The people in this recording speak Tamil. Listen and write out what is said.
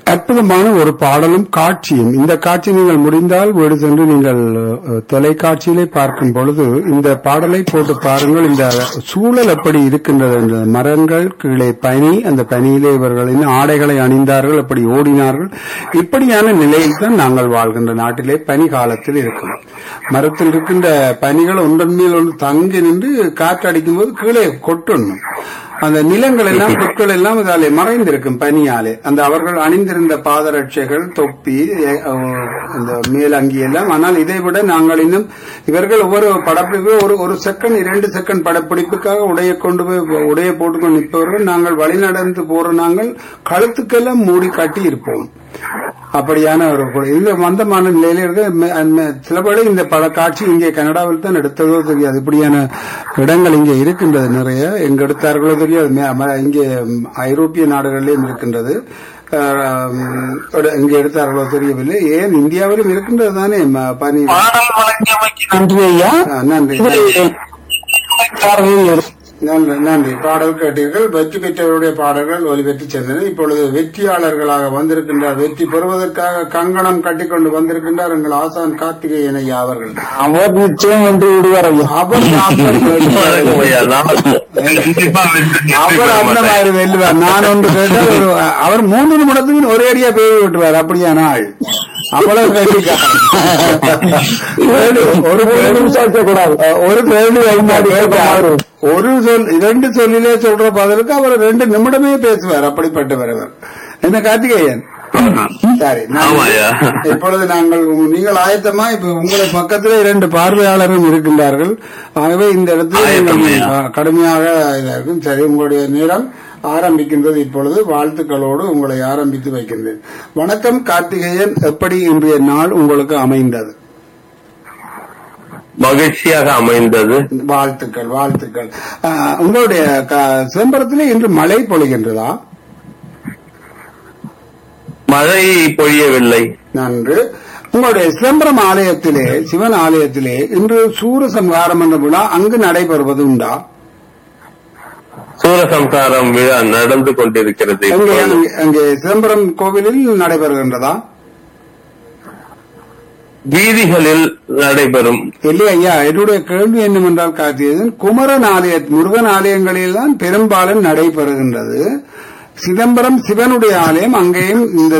அற்புதமான ஒரு பாடலும் காட்சியும் இந்த காட்சி நீங்கள் முடிந்தால் வீடு சென்று நீங்கள் அஹ், தொலைக்காட்சியிலே பார்க்கும் பொழுது இந்த பாடலை போட்டு பாருங்கள் இந்த சூழல் எப்படி இருக்கின்றது இந்த மரங்கள் கீழே பனி அந்த பனியிலே இவர்களின் ஆடைகளை அணிந்தார்கள் அப்படி ஓடினார்கள் இப்படியான நிலையில் தான் நாங்கள் வாழ்கின்ற நாட்டிலே பனி காலத்தில் இருக்கும் மரத்தில் இருக்கின்ற பனிகள் ஒன்றன் மேல் ஒன்று தங்கி நின்று காற்று அடிக்கும் போது கீழே கொட்டணும் அந்த நிலங்கள் எல்லாம் புற்கள் எல்லாம் இதாலே மறைந்திருக்கும் பனியாலே அந்த அவர்கள் அணிந்திருந்த பாதரட்சைகள் தொப்பி எ- அஹ், அந்த மேலங்கி எல்லாம் ஆனால் இதை விட நாங்கள் இன்னும் இவர்கள் ஒவ்வொரு படப்பிடிப்பு ஒரு ஒரு செகண்ட் இரண்டு செகண்ட் படப்பிடிப்புக்காக உடைய கொண்டு போய் உடைய போட்டுக்கொண்டு நிற்பவர்கள் நாங்கள் வழிநடந்து போற நாங்கள் கழுத்துக்கெல்லாம் மூடி கட்டி இருப்போம் அப்படியான ஒரு கு- இந்த மந்தமான நிலையில இருந்து ம- ம- சிலபடி இந்த பல காட்சி இங்கே கனடாவில் தான் எடுத்ததோ தெரியாது இப்படியான இடங்கள் இங்கே இருக்கின்றது நிறைய எங்க எடுத்தார்களோ தெரியாது மே- ம- இங்கே ம், ஐரோப்பிய நாடுகளிலும் இருக்கின்றது ஆஹ், ம், இங்கே எடுத்தார்களோ தெரியவில்லை ஏன் இந்தியாவிலும் இருக்கின்றது தானே ம- பனி பாடல் வழங்கியமைக்கு நன்றி ஐயா ஆ, நன்றி இது பார்வையில் நன்றி நன்றி பாடல் கேட்டீர்கள் வெற்றி பெற்றவருடைய பாடல்கள் ஒலிபெற்று சென்றன இப்பொழுது வெற்றியாளர்களாக வந்திருக்கின்றார் வெற்றி பெறுவதற்காக கங்கணம் கட்டிக்கொண்டு வந்திருக்கின்றார் எங்கள் ஆசான் கார்த்திகேயன் ஐயா அவர்கள் அவர் நிச்சயம் வென்று விடுவார் ஐயா அவர் நாற்பது வணக்கம் ஐயா. நான் கண்டிப்பா வெற்றி அவர் பெற அந்த மாட்டேன். மாதிரி வெல்லுவார் நான் ஒன்று கேட்டால் ஒரு- அவர் மூன்று நிமிடத்துக்கு ஒரே அடியா பேர் விட்டுருவார் அப்படியான ஆள் அவ்வளவு கட்டிக்காரன். ஒரு பேரும் கூடாது ஒரு கேள்வி வருமாடி கேட்டார் ஒரு சொல் இரண்டு சொல்லிலே சொல்ற பதிலுக்கு அவர் ரெண்டு நிமிடமே பேசுவார் அப்படிப்பட்டவர் அவர் என்ன கார்த்திகேயன் சரி நான் ஆமாய்யா. இப்பொழுது நாங்கள் உங்க- நீங்கள் ஆயத்தமா இப்ப உங்களை பக்கத்திலே இரண்டு பார்வையாளரும் இருக்கின்றார்கள் ஆகவே இந்த இடத்துல ஆயத்தம் நீங்கள் ஐயா. ஆ, கடுமையாக இதா இருக்கும் சரி உங்களுடைய நேரம் ஆரம்பிக்கின்றது இப்பொழுது வாழ்த்துக்களோடு உங்களை ஆரம்பித்து வைக்கின்றேன் வணக்கம் கார்த்திகேயன் எப்படி இன்றைய நாள் உங்களுக்கு அமைந்தது மகிழ்ச்சியாக அமைந்தது வாழ்த்துக்கள் வாழ்த்துக்கள் ஆ, உங்களுடைய க- சிதம்பரத்திலே இன்று மழை பொழிகின்றதா மழை பொழியவில்லை நன்று உங்களுடைய சிதம்பரம் ஆலயத்திலே சிவன் ஆலயத்திலே இன்று சூரசம்ஹாரம் என்ற விழா அங்கு நடைபெறுவது உண்டா சூரசம்சாரம் விழா நடந்து கொண்டிருக்கிறது அங்கே இப்பொழுது. அங்கே- அங்கே சிதம்பரம் கோவிலில் நடைபெறுகின்றதா வீதிகளில் நடைபெறும் இல்லை ஐயா என்னுடைய கேள்வி என்னவென்றால் கார்த்திகேயன் குமரன் ஆலய முருகன் ஆலயங்களில் தான் பெரும்பாலும் நடைபெறுகின்றது சிதம்பரம் சிவனுடைய ஆலயம் அங்கேயும் இந்த